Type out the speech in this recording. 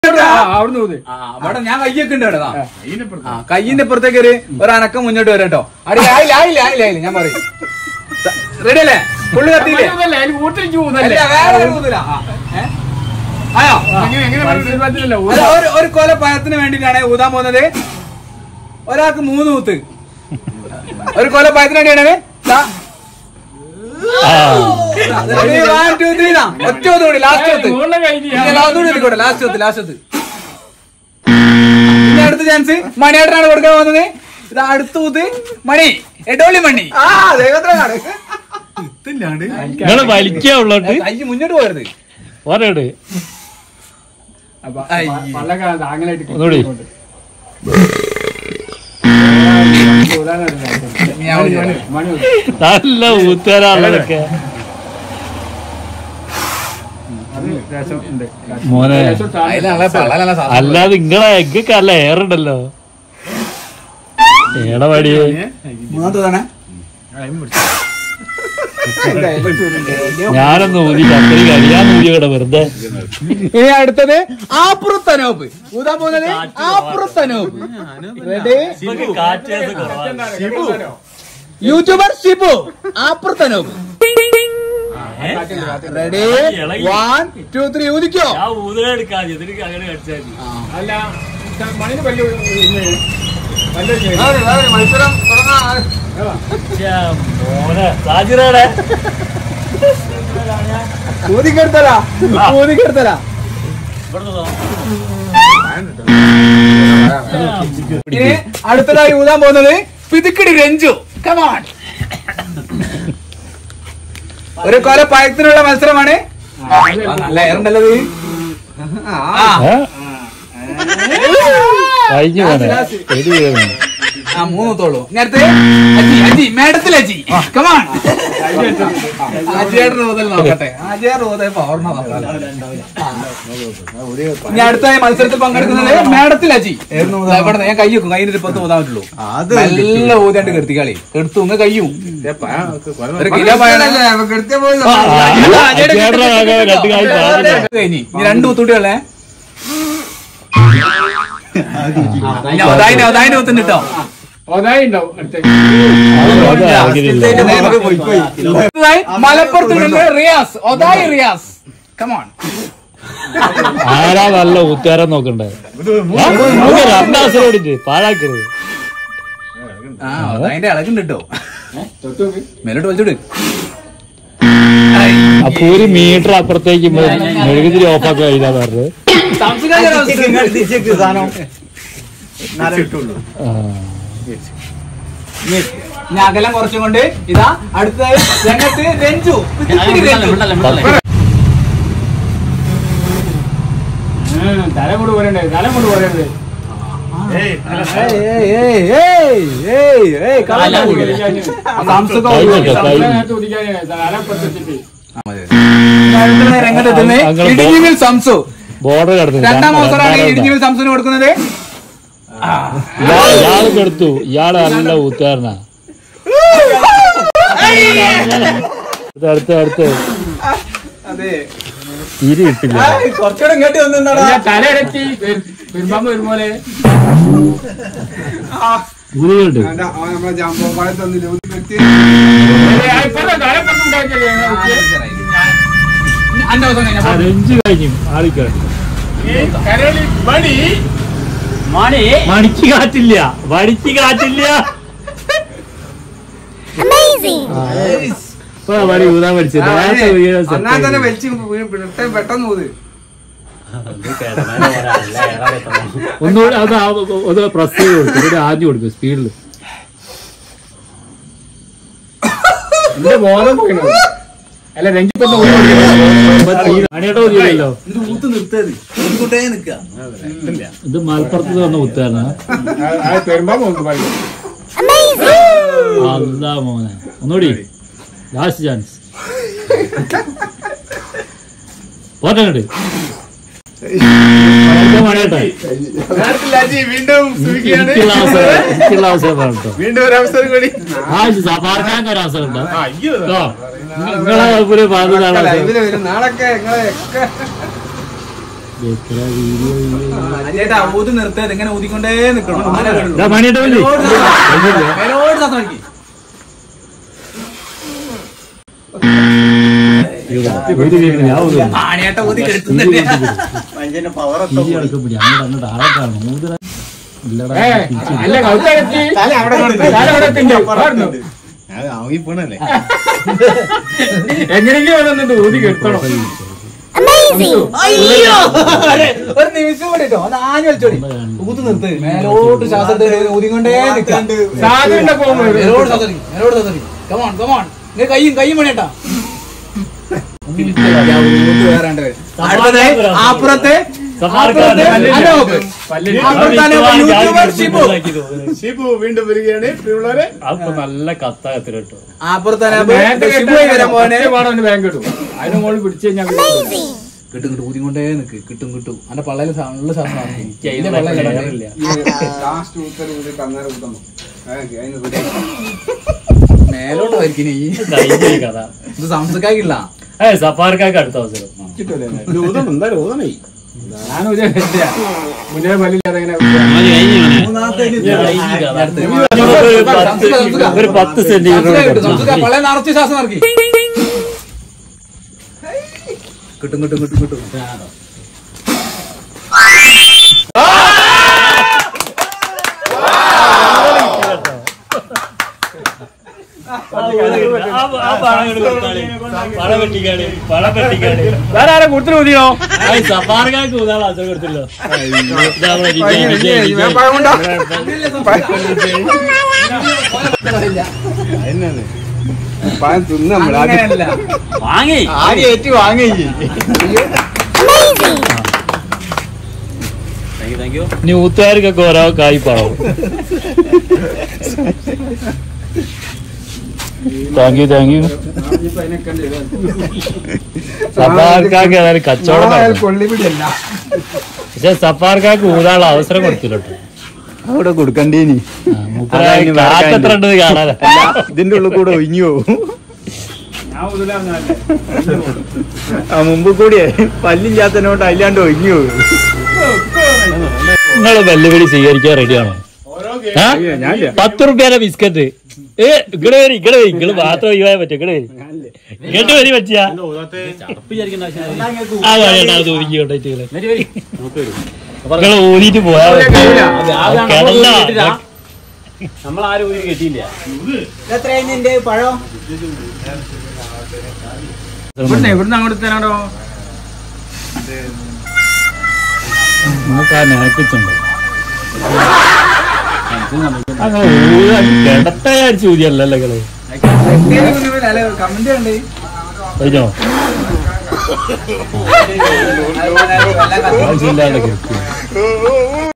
അവിടുന്ന് ഊത് ആ, അവിടെ ഞാൻ കയ്യൊക്കെ ഉണ്ട് അവിടെ ദാ. ഇതിനിപ്പുറത്ത് ആ കയ്യിന്റെ പുറത്തേക്ക് ഒരു ഒരു അനക്കം മുന്നോട്ട് വരാം കേട്ടോ അടി ആയില്ല ആയില്ല ആയില്ല ആയില്ല ഞാൻ പറയും റെഡി അല്ലേ പുള്ളി കത്തിയില്ലേ ഊതല്ലേ, അതിന് ഊത്തിരിച്ച് അല്ല ഊതല്ലേ വേറെ ഒരു ഊതില്ല. ആ, ഏ? ആയോ എങ്ങനെ എങ്ങനെ പറ്റില്ലല്ലോ അല്ല, ഒരു ഒരു കൊല പഴത്തിന് വേണ്ടിയിട്ടാണ് ഊതാൻ പോകുന്നത് ഒരാൾക്ക് മൂന്ന് ഊത്ത് ഒരു കൊല പഴത്തിന് വേണ്ടിയാണ് ദാ. Ready, one, two, three, ദാ. ഒറ്റ ഊത്ത് കൂടി ലാസ്റ്റ് ഊത്ത് മുകളിലെ കഴിഞ്ഞ് ഇല്ല, last ഊത്ത് എടുക്കട്ടെ ലാസ്റ്റ് ഊത്ത് ലാസ്റ്റ് ഊത്ത് ഇനി അടുത്ത ചാൻസ് മണിയേട്ടനാണ് കൊടുക്കാൻ പോകുന്നത് ഇത് അടുത്ത ഊത്ത് മണി എടോളി മണി ആ ദൈവത്തിനാണ് നിങ്ങള് വലിക്കാ ഉള്ളോട്ട് കൈ മുന്നോട്ട് പോയത് ഓരോട് അപ്പൊ അയ്യേ. വള്ളക്കാലം താങ്കളായിട്ട് ഒന്നുകൂടി. ഞാൻ വിളിക്കാം. മണി ഊത്. നല്ല ഊത്തരാളൊക്കെ അത് രസം ഉണ്ട് മോനെ രസം താഴെ. അതിലുള്ള പള്ളലുള്ള സാധനം. അല്ലാതെ നിങ്ങളെ എഗ്ഗൊക്കെ അല്ല ഏറുണ്ടല്ലോ ഏടെ പടിയേ മൂന്നാമത്തെ ഊതാണേ? ഞാനൊന്ന് ഊതി അത്രയും കഴിയാൻ ഊതിയോടെ വെറുതെ ഇനി അടുത്തത് ആപ്രുത്തനോപ്പ് ഊതാൻ പോകുന്നത് ആപ്രുത്തനോപ്പ് റെഡി യൂട്യൂബർ ഷിബു ആപ്രുത്തനോപ്പ് റെഡി വൺ ടു ത്രീ ഊതിക്കോ അല്ല മണിന് പല്ല് ഇന്ന് പല്ല് ഇന്ന് മത്സരം സാജിറയുടെ ഊതിക്കെടുത്തലാ ഊതിക്കെടുത്തലാ ഇനി അടുത്തതായി ഊതാൻ പോകുന്നത് പിതുക്കിടി രഞ്ജു കമാൺ ഒരു കൊല പഴത്തിനുള്ള മത്സരമാണ് ആ, നല്ല ഏറുണ്ടല്ലോ ഇത്. ആ, ഏ? കഴിഞ്ഞു പോനെ ശരി ചെയ്യുന്നു. ആ മൂന്നത്തോളൂ ഇനി അടുത്ത് അജി അജി മേഡത്തിൽ അജി കമാൺ അജിയുടെ ഊതൽ നോക്കട്ടെ അജിയുടെ ഊതൽ പവർണ ഇനി അടുത്ത മത്സരത്തിൽ പങ്കെടുക്കുന്നത് മേഡത്തിൽ അജി ദാ ഇവിടെ ഞാൻ കൈ വെക്കും കൈയിന്റെ ഒരു പത്ത് ഊതാൻ പറ്റുള്ളൂ നല്ല ഊതാണ്ട് കെടുത്തി കളി എടുത്തു ഇങ്ങ് കയ്യും ഒരു കിലോ പഴം ആ, അജിയുടെ ആകെ രണ്ട് കായ് സാധനം. കഴിഞ്ഞ് ഇനി രണ്ട് ഊത്തൂട്ടികളെ ഞാൻ ഒതായിന്റെ ഒതായിന്റെ ഊത്തുണ്ട് കേട്ടോ ഒതായി ഉണ്ടാവും അടുത്തേക്ക് അത് ആകില്ല. അടുത്തതായി മലപ്പുറത്ത് നിന്ന് റിയാസ് ഒതായി റിയാസ് കമോൺ ആരാ നല്ല ഊത്തുകാരൻ നോക്കണ്ടേ നമുക്ക് രണ്ടാസരം ഓടിച്ച് പാഴാക്കരുത് ആ ഒതായിന്റെ ഇളകുണ്ട് കേട്ടോ തൊട്ട് നോക്ക്. മേലോട്ട് വലിച്ചോട് അപ്പൊ ഒരു മീറ്റർ അപ്പുറത്തേക്ക് മെഴുകുതിരി ഓഫാക്കി കഴിഞ്ഞാ പറഞ്ഞത് ആ. ഞാൻ അകലം കുറച്ചും കൊണ്ട് ഇതാ അടുത്തതായി രംഗത്ത് രഞ്ജു ഇത്തിരി രഞ്ജു. ഉം, തല കൊണ്ട് പോരണ്ടേ തല കൊണ്ട് പോരണ്ടേ ഏയ്, ഏയ്, ഏയ്, ഏയ്, ഏയ്, ഏയ്, കളയണ്ട കുടിക്കല്. ആ, സാംസുഖം കൈ ഒഴിവാക്കി. വെക്കാം. സംസ്ഥാനത്ത് കുടിക്കാനേ തല പുറത്തെത്തിട്ട് അടുത്തതായി രംഗത്ത് എത്തുന്നത് അങ്ങനെ ഇടിഞ്ഞിവിൽ സംസു ബോർഡർ കിടന്നു രണ്ടാം അവസരമാണ് ഇടിഞ്ഞിവിൽ സംസുന് കൊടുക്കുന്നത് ഇയാള് കെടുത്തു ഇയാള് നല്ല ഊത്തുകാരനാ അടുത്ത അടുത്ത അടുത്ത് അതെ തീരെ കിട്ടില്ല കുറച്ചുകൂടെ ഇങ്ങോട്ട് വന്നിട്ടുണ്ടാ ഞാൻ തല ഇറക്കി പെരുമ്പാമ്പ് വരുമ്പോലെ ഊതിയുണ്ട് നമ്മളെ ജാമ്പോ പഴം തന്നില്ല ഒരു വ്യക്തി ഇപ്പൊ തല പുറത്തുണ്ടാക്കിയല്ലേ അന്റെ അവസരം കഴിഞ്ഞ ആ രഞ്ജ് കഴിഞ്ഞു ആളിക്ക കരളി മണി മണിക്ക് കാറ്റില്ല മണിക്ക് കാറ്റില്ല ആ. ഇപ്പൊ വടി ഊതാൻ പഠിച്ചത് നേരത്തെ ഊതിയത് set അന്നാ തന്നെ ആയി. വലിച്ച് വീ- പെട്ടെന്ന് പെട്ടെന്ന് ഊത് ഒന്നുകൂടി അത് ആ- ഒന്ന് പ്രസ് ചെയ്ത് കൊടുക്കും ഇവിടെ ആദ്യം കൊടുക്കും സ്പീഡിൽ എന്റെ ബോധം പോയിണോ അല്ല രഞ്ജിപ്പോ മണിയുടെ ഊതിയല്ലോ ഊത്ത് നിർത്തത് ഇങ്ങോട്ടേ നിക്ക ഇത് മലപ്പുറത്ത് വന്ന ഊത്താനാ പെരുമ്പാമ്പ് നോക്ക് പറയും അല്ല മോനെ ഒന്നുകൂടി ലാസ്റ്റ് ചാൻസ് പോട്ടെ മണിയേട്ടെ വീണ്ടും സൂചിക്കുകയാണ് എനിക്കുള്ള അവസരം എനിക്കുള്ള അവസരം വേണം കേട്ടോ വീണ്ടും ഒരു അവസരം കൂടി ആ സഫാർക്കാൻ ഒരു അവസരം ഉണ്ടോ കേട്ടോ നിങ്ങളെ ഒരു ലൈവില് ബാധ്യത വരും നാളൊക്കെ നിങ്ങളെ ഒക്കെ എത്ര വീഡിയോ ചേട്ടാ ഊതി നിർത്തത് ഇങ്ങനെ ഊതിക്കൊണ്ടേ നിക്കണം അങ്ങനെ കേടുള്ളൂ. ഇതാ മണിയേട്ട വല്ലേ മേലോട്ട് ശ്വാസം- മേലോട്ട് ശ്വാസം വലിക്ക്. ഒരു കേൾക്കണം ഞാൻ ഊതുന്നു. ആണിയേട്ട ഊതി കെടുത്തുന്നുണ്ട് തിരി അടക്കം പിടി അങ്ങോട്ട് അങ്ങോട്ട് ആളെ കാണണം ഊതറ ഇല്ലടാ ഏ, തിരിച്ച് അല്ല കൗത്തകത്തി തല അവിടെ കൊണ്ട് തല അവിടെ എത്തിണ്ട്. പറഞ്ഞു. എങ്ങനെയെങ്കിലും വന്നിട്ട് ഊതി കെട്ടണം അയ്യോ ഒരു നിമിഷം കൂടി കേട്ടോ ഒന്ന് ആഞ്ഞു വലിച്ചോടി ഊതി നിർത്ത് മേലോട്ട് ശ്വാസം എടുത്ത് ഊതിക്കൊണ്ടേ നിൽക്കാം സാധുവിന്റെ പോകുമ്പോ മേലോട്ട് ശ്വാസം വലിക്ക്, മേലോട്ട് ശ്വാസം വലിക്ക്. Come on, come on. ഇങ്ങ് കയ്യും കയ്യും പണിയട്ടാ വേറെ അടുത്തത് അപ്പുറത്തെ അപ്പുറത്തെ അനോബ് അപ്പുറത്തെ യൂട്യൂബർ ഷിബു ഷിബു വീണ്ടും വരികയാണ് പ്രിയമുള്ളവരെ അപ്പൊ നല്ല കത്താകത്തിന് കേട്ടോ അപ്പുറത്തെ അനോബ് ബാങ്ക് ഷിബു വരാൻ പോനെ വേണം ബാങ്ക് ഇടും അതിന് മോള് പിടിച്ചു കഴിഞ്ഞാൽ കിട്ടും കിട്ടും ഊതിക്കൊണ്ടേ നിക്ക് കിട്ടും കിട്ടും അന്റെ പള്ളയില് സ- നല്ല സാധനം അതിന് കേറില്ല. ലാസ്റ്റ് ഉത്തരം ഊതിട്ട് അന്നേരം ഊതണം അതിന് ready. മേലോട്ട് വരിക്കണേ ഈ കഴിഞ്ഞ കഥ ഇത് സംസ്കാരിക്കില്ല ഏ സഫാർക്കാർക്ക് അടുത്ത അവസരം ഇത് ഊതണം എന്തായാലും ഊതണേ ഞാൻ ഉദ്ദേശിച്ച മുന്നേ പല്ലില്ലാതെ എങ്ങനെ കഴിഞ്ഞ കഥ. ഒരു പത്ത് ഒരു പത്ത് സെന്റിമീറ്റർ പള്ളയെ നിറച്ച് ശ്വാസം നിറക്കി കിട്ടും കിട്ടും കിട്ടും കിട്ടും വേറെ ആരെ കൂടുതൽ ഊതിയോ സഫാർക്കാർക്ക് ഊതാൻ അവസരം കൊടുത്തല്ലോ ഇതാ നമ്മളെ വിജയ്, വിജയ്, വിജയ്. പഴം തിന്ന് നമ്മൾ ആദ്യം അങ്ങനെയല്ല വാങ്ങി ആദ്യം ഏറ്റ് വാങ്ങി ഇനി ഊത്തുകാർക്കൊക്കെ ഓരോ കായ് പഴം താങ്ക് യു താങ്ക് യു സഫാർക്കാർക്ക് ഏതായാലും കച്ചവടം നടന്നു. കൊള്ളിപിടിയല്ല പക്ഷെ സഫാർക്കാർക്ക് ഊതാനുള്ള അവസരം കൊടുത്തില്ല കേട്ടോ അവിടെ കൊടുക്കണ്ടേനി മൂപ്പര് കാറ്റെത്ര ഉണ്ടെന്ന് കാണാനാ ഇതിന്റെ ഉള്ളിൽ കൂടെ ഒഴിഞ്ഞു പോകും ഞാൻ ഊതില്ല ആ മുമ്പ് കൂടിയേ പല്ലില്ലാത്തതിനോട്ട് അല്ലാണ്ട് ഒഴിഞ്ഞു പോകും നിങ്ങൾ വെല്ലുവിളി സ്വീകരിക്കാൻ റെഡിയാണോ ആ? പത്ത് റുപ്യാന്റെ ബിസ്ക്കറ്റ് ഏ ഇങ്ങടെ വരി ഇങ്ങടെ വരി ഇങ്ങള് മാത്രം ഒഴിവാൻ പറ്റും ഇങ്ങടെ വരി ഇങ്ങോട്ട് വരി പറ്റിയാ ആ വഴിയാണ് അത് ഒതുക്കി കൊണ്ടിട്ട് നിങ്ങൾ ഊതിട്ട് പോയാ മതി. കിടന്നാ നമ്മളാരും ഊതി കിട്ടിയില്ല ഇവിടുന്ന് ഇവിടുന്ന് അങ്ങോട്ട് തരാടോ നമുക്ക് ആ നിനക്കിച്ചുണ്ട് അങ്ങനെ ഊതാൻ കിടത്തയായിരിച്ചു ഊതിയല്ലല്ലോ നിങ്ങള് കമന്റ് കണ്ടേ കഴിഞ്ഞോ ആവശ്യമില്ലാതെ കിടക്കും